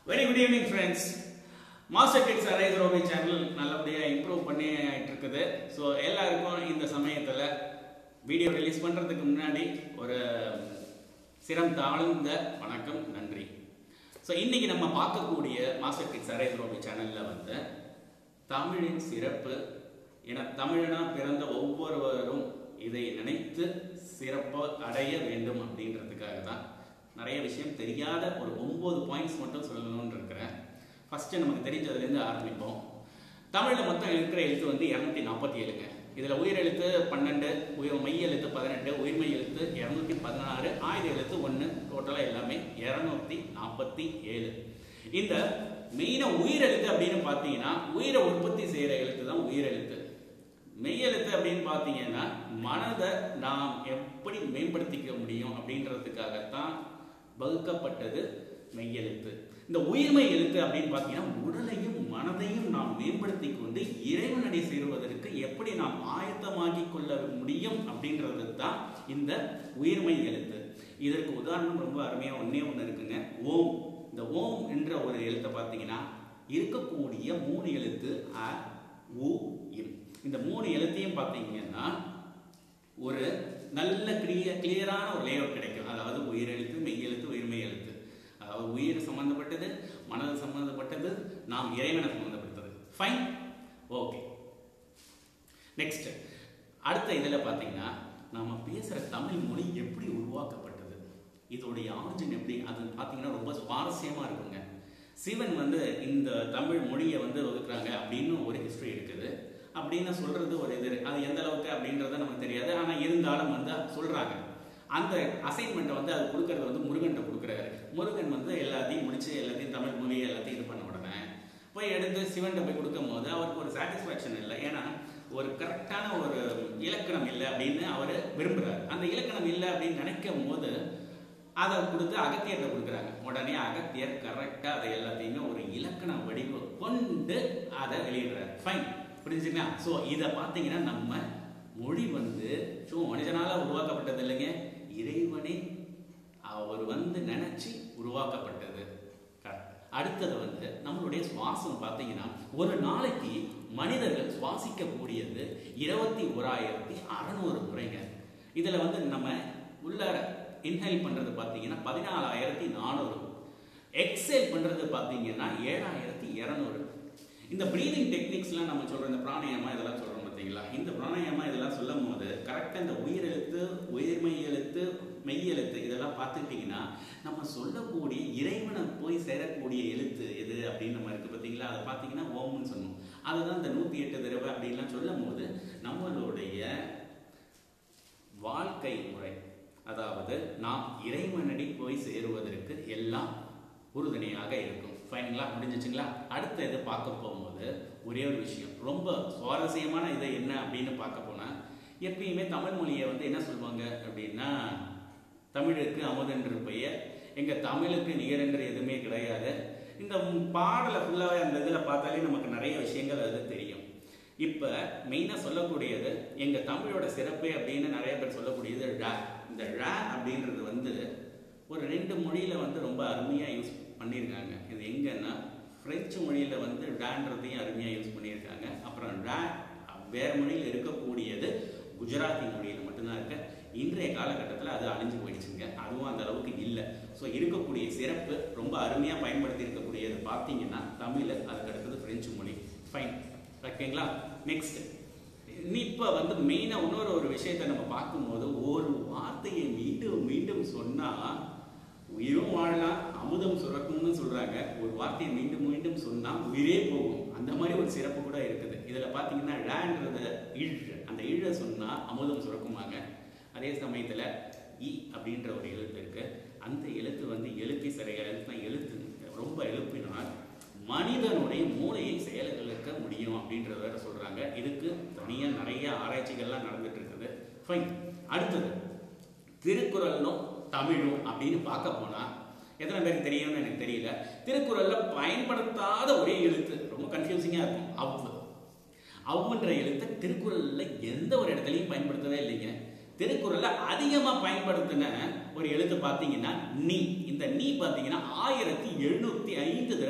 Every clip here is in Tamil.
very good evening friends master kids arise Robi channel நல்லபடியாக இம்ப்ரூவ் பண்ணி ஆயிட்டு இருக்குது ஸோ எல்லாருக்கும் இந்த சமயத்தில் வீடியோ ரிலீஸ் பண்ணுறதுக்கு முன்னாடி ஒரு சிரம் தாழ்ந்த வணக்கம் நன்றி ஸோ இன்னைக்கு நம்ம பார்க்கக்கூடிய மாஸ்டர் கிட்ஸ் அரைஸ் ரோபி சேனலில் வந்து தமிழின் சிறப்பு என தமிழனா பிறந்த ஒவ்வொருவரும் இதை நினைத்து சிறப்பு அடைய வேண்டும் அப்படின்றதுக்காக தான் நிறைய விஷயம் தெரியாத ஒரு ஒன்பது பாயிண்ட்ஸ் மட்டும் சொல்லணும்னு இருக்கிறேன் ஃபர்ஸ்ட் நமக்கு தெரிஞ்சதுலேருந்து ஆரம்பிப்போம் தமிழில் மொத்தம் இருக்கிற எழுத்து வந்து இரநூத்தி நாற்பத்தி ஏழுங்க இதில் உயிர் எழுத்து பன்னெண்டு உயிர் மெய் எழுத்து பதினெட்டு உயிர்மெய் எழுத்து இரநூத்தி பதினாறு ஆயுத எழுத்து ஒன்று டோட்டலாக எல்லாமே இரநூத்தி நாற்பத்தி ஏழு இந்த மெயினாக உயிர் எழுத்து அப்படின்னு பார்த்தீங்கன்னா உயிரை உற்பத்தி செய்கிற எழுத்து தான் உயிர் எழுத்து மெய்யெழுத்து அப்படின்னு பார்த்தீங்கன்னா மனதை நாம் எப்படி மேம்படுத்திக்க முடியும் அப்படின்றதுக்காகத்தான் வகுக்கப்பட்டது மெய்யெழுத்து இந்த உயிர்மை எழுத்து அப்படின்னு பார்த்தீங்கன்னா உடலையும் மனதையும் நாம் மேம்படுத்தி கொண்டு இறைவனடி சேருவதற்கு எப்படி நாம் ஆயத்தமாக்கி கொள்ள முடியும் அப்படின்றது தான் இந்த உயிர்மை எழுத்து இதற்கு உதாரணம் ரொம்ப அருமையாக ஒன்றே ஒன்று இருக்குங்க ஓம் இந்த ஓம் என்ற ஒரு எழுத்தை பார்த்தீங்கன்னா இருக்கக்கூடிய மூணு எழுத்து அ உ இம் இந்த மூணு எழுத்தையும் பார்த்தீங்கன்னா ஒரு நல்ல கிளிய கிளியரான ஒரு லேஅவுட் கிடைக்கும் அதாவது உயிர் எழுத்து மெய் எழுத்து உயிர்மெய் எழுத்து அதாவது உயிர் சம்பந்தப்பட்டது மனது சம்பந்தப்பட்டது நாம் இறைவனை சம்பந்தப்பட்டது ஃபைன் ஓகே நெக்ஸ்ட் அடுத்த இதில் பார்த்தீங்கன்னா நாம பேசுகிற தமிழ் மொழி எப்படி உருவாக்கப்பட்டது இதோடைய ஆரிஜின் எப்படி அது பார்த்தீங்கன்னா ரொம்ப சுவாரஸ்யமாக இருக்குங்க சிவன் வந்து இந்த தமிழ் மொழியை வந்து வகுக்கிறாங்க அப்படின்னு ஒரு ஹிஸ்ட்ரி இருக்குது அப்படின்னு சொல்றது ஒரு இது அது எந்த அளவுக்கு அப்படின்றத நமக்கு தெரியாது ஆனால் இருந்தாலும் வந்து சொல்றாங்க அந்த அசைன்மெண்ட்டை வந்து அது கொடுக்கறது வந்து முருகன்கிட்ட கொடுக்குறாரு முருகன் வந்து எல்லாத்தையும் முடிச்சு எல்லாத்தையும் தமிழ் மொழி எல்லாத்தையும் இது பண்ண உடனே போய் எடுத்து சிவன்கிட்ட போய் கொடுக்கும் போது அவருக்கு ஒரு சாட்டிஸ்ஃபேக்ஷன் இல்லை ஏன்னா ஒரு கரெக்டான ஒரு இலக்கணம் இல்லை அப்படின்னு அவர் விரும்புகிறார் அந்த இலக்கணம் இல்லை அப்படின்னு நினைக்கும் போது அதை கொடுத்து அகத்தியர்கிட்ட கொடுக்குறாங்க உடனே அகத்தியர் கரெக்டாக அதை எல்லாத்தையுமே ஒரு இலக்கண வடிவு கொண்டு அதை வெளியிடுறாரு ஃபைன் புரிஞ்சுங்களா ஸோ இதை பார்த்தீங்கன்னா நம்ம மொழி வந்து ஸோ மனிதனால் உருவாக்கப்பட்டது இல்லைங்க இறைவனே அவர் வந்து நினைச்சு உருவாக்கப்பட்டது அடுத்தது வந்து நம்மளுடைய சுவாசம் பார்த்தீங்கன்னா ஒரு நாளைக்கு மனிதர்கள் சுவாசிக்கக்கூடியது இருபத்தி ஓராயிரத்தி அறநூறு முறைங்க இதில் வந்து நம்ம உள்ளார இன்ஹைல் பண்ணுறது பார்த்தீங்கன்னா பதினாலாயிரத்தி நானூறு எக்ஸேல் பண்ணுறது பார்த்தீங்கன்னா ஏழாயிரத்தி இரநூறு இந்த ப்ரீதிங் டெக்னிக்ஸ்லாம் நம்ம சொல்கிறோம் இந்த பிராணாயாமா இதெல்லாம் சொல்கிறோம் பார்த்தீங்களா இந்த பிராணாயாமா இதெல்லாம் சொல்லும் போது கரெக்டாக இந்த உயிரெழுத்து உயிர்மை எழுத்து மெய் எழுத்து இதெல்லாம் பார்த்துக்கிட்டிங்கன்னா நம்ம சொல்லக்கூடிய இறைவனை போய் சேரக்கூடிய எழுத்து எது அப்படின்னு நம்ம இருக்குது பார்த்தீங்களா அதை பார்த்தீங்கன்னா ஓம்னு சொன்னோம் அதுதான் இந்த நூற்றி எட்டு தடவை அப்படின்லாம் சொல்லும் போது நம்மளுடைய வாழ்க்கை முறை அதாவது நாம் இறைவனடி போய் சேருவதற்கு எல்லாம் உறுதுணையாக இருக்கும் ஃபைனுங்களா முடிஞ்சிச்சுங்களா அடுத்த இது பார்க்க போகும்போது ஒரே ஒரு விஷயம் ரொம்ப சுவாரஸ்யமான இது என்ன அப்படின்னு பார்க்க போனால் எப்பயுமே தமிழ் மொழியை வந்து என்ன சொல்லுவாங்க அப்படின்னா தமிழுக்கு அமுதென்று பெயர் எங்கள் தமிழுக்கு நிகரென்று எதுவுமே கிடையாது இந்த பாடலை ஃபுல்லாகவே அந்த இதில் பார்த்தாலே நமக்கு நிறைய விஷயங்கள் அது தெரியும் இப்போ மெயினாக சொல்லக்கூடியது எங்கள் தமிழோட சிறப்பு அப்படின்னு நிறைய பேர் சொல்லக்கூடியது ழ இந்த ழ அப்படின்றது வந்து ஒரு ரெண்டு மொழியில் வந்து ரொம்ப அருமையாக யூஸ் பண்ணியிருக்காங்க இது எங்கன்னா ஃப்ரெஞ்சு மொழியில் வந்து டான்றதையும் அருமையாக யூஸ் பண்ணியிருக்காங்க அப்புறம் டா வேறு மொழியில் இருக்கக்கூடியது குஜராத்தி மொழியில் மட்டும்தான் இருக்கு இன்றைய காலகட்டத்தில் அது அழிஞ்சு போயிடுச்சுங்க அதுவும் அந்த அளவுக்கு இல்லை ஸோ இருக்கக்கூடிய சிறப்பு ரொம்ப அருமையாக பயன்படுத்தி இருக்கக்கூடியது பார்த்தீங்கன்னா தமிழ் அதுக்கு அடுத்தது ஃப்ரெஞ்சு மொழி ஃபைன் ஓகேங்களா நெக்ஸ்ட் இப்போ வந்து மெயினாக இன்னொரு ஒரு விஷயத்தை நம்ம பார்க்கும்போது ஒரு வார்த்தையை மீண்டும் மீண்டும் சொன்னால் உயிரும் வாழலாம் அமுதம் சுரக்கும்னு சொல்றாங்க ஒரு வார்த்தையை மீண்டும் மீண்டும் சொன்னா உயிரே போகும் அந்த மாதிரி ஒரு சிறப்பு கூட இருக்குது இதுல பாத்தீங்கன்னா ழன்றது இழ் அந்த இழ சொன்னா அமுதம் சுரக்குமாங்க அதே சமயத்துல இ அப்படின்ற ஒரு எழுத்து இருக்கு அந்த எழுத்து வந்து எழுப்பி சிறைய எழுத்து எழுத்து ரொம்ப எழுப்பினால் மனிதனுடைய மூளையை செயல்களுக்க முடியும் அப்படின்றத வேற சொல்றாங்க இதுக்கு தனியா நிறைய ஆராய்ச்சிகள்லாம் நடந்துட்டு இருக்குது ஃபைன் அடுத்தது திருக்குறளும் தமிழும் அப்படின்னு பார்க்க போனா எத்தனை பேருக்கு தெரியும்னு எனக்கு தெரியல திருக்குறள்ல பயன்படுத்தாத ஒரே எழுத்து ரொம்ப கன்ஃபியூசிங்கா இருக்கும் அவ்வு அவ்வுன்ற எழுத்தை திருக்குறள்ல எந்த ஒரு இடத்துலையும் பயன்படுத்தவே இல்லைங்க திருக்குறள்ல அதிகமா பயன்படுத்தின ஒரு எழுத்து பார்த்தீங்கன்னா நீ இந்த நீ பார்த்தீங்கன்னா ஆயிரத்தி எழுநூத்தி ஐந்து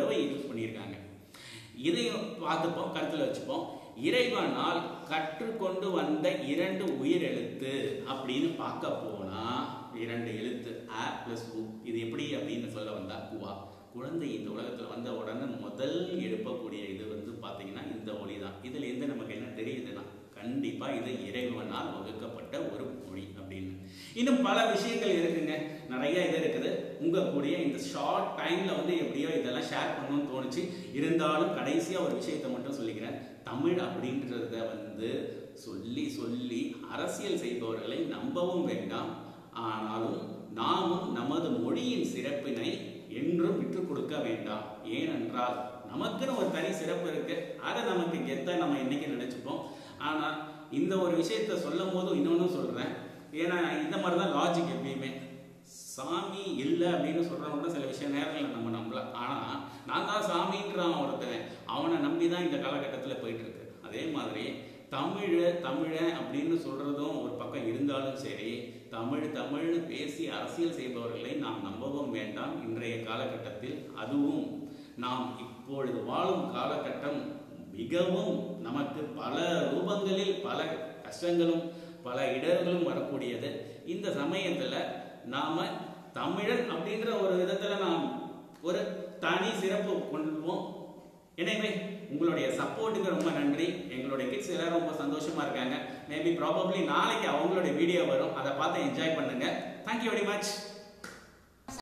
இதையும் பார்த்துப்போம் கருத்துல வச்சுப்போம் இறைவனால் கற்றுக்கொண்டு வந்த இரண்டு உயிர் எழுத்து அப்படின்னு பார்க்க போனா இரண்டு எழுத்து ஆ பிளஸ் உ இது எப்படி அப்படின்னு சொல்ல வந்தா குவா குழந்தை இந்த உலகத்துல வந்த உடனே முதல் எழுப்பக்கூடிய இது வந்து பாத்தீங்கன்னா இந்த ஒளி தான் இதுல இருந்து நமக்கு என்ன தெரியுதுன்னா கண்டிப்பா இது இறைவனால் வகுக்கப்பட்ட ஒரு மொழி அப்படின்னு இன்னும் பல விஷயங்கள் இருக்குங்க நிறைய இது இருக்குது உங்க கூடிய இந்த ஷார்ட் டைம்ல வந்து எப்படியோ இதெல்லாம் ஷேர் பண்ணணும்னு தோணுச்சு இருந்தாலும் கடைசியா ஒரு விஷயத்தை மட்டும் சொல்லிக்கிறேன் தமிழ் அப்படின்றத வந்து சொல்லி சொல்லி அரசியல் செய்பவர்களை நம்பவும் வேண்டாம் ஆனாலும் நாமும் நமது மொழியின் சிறப்பினை என்றும் விட்டுக் கொடுக்க வேண்டாம் ஏனென்றால் நமக்குன்னு ஒரு தனி சிறப்பு இருக்கு அதை நமக்கு கெத்தா நம்ம இன்னைக்கு நினைச்சுப்போம் ஆனா இந்த ஒரு விஷயத்த சொல்லும் போதும் இன்னொன்னு சொல்றேன் ஏன்னா இந்த மாதிரி தான் லாஜிக் எப்பயுமே சாமி இல்லை அப்படின்னு சொல்றவங்க கூட சில விஷய நேரங்களில் நம்ம நம்பலாம் ஆனா நான் தான் சாமின்றான் ஒருத்தன் அவனை நம்பி தான் இந்த காலகட்டத்தில் போயிட்டு இருக்கு அதே மாதிரி தமிழ் தமிழன் அப்படின்னு சொல்றதும் ஒரு பக்கம் இருந்தாலும் சரி தமிழ் தமிழ்னு பேசி அரசியல் செய்பவர்களை நாம் நம்பவும் வேண்டாம் இன்றைய காலகட்டத்தில் அதுவும் நாம் இப்பொழுது வாழும் காலகட்டம் மிகவும் நமக்கு பல ரூபங்களில் பல கஷ்டங்களும் பல இடர்களும் வரக்கூடியது இந்த சமயத்துல நாம தமிழன் அப்படின்ற ஒரு விதத்துல நாம் ஒரு தனி சிறப்பு கொள்வோம் எனவே உங்களுடைய சப்போர்ட்டுக்கு ரொம்ப நன்றி எங்களுடைய கிட்ஸ் எல்லாரும் ரொம்ப சந்தோஷமா இருக்காங்க மேபி ப்ராபப்ளி நாளைக்கு அவங்களுடைய வீடியோ வரும் அதை பார்த்து என்ஜாய் பண்ணுங்க தேங்க்யூ வெரி மச்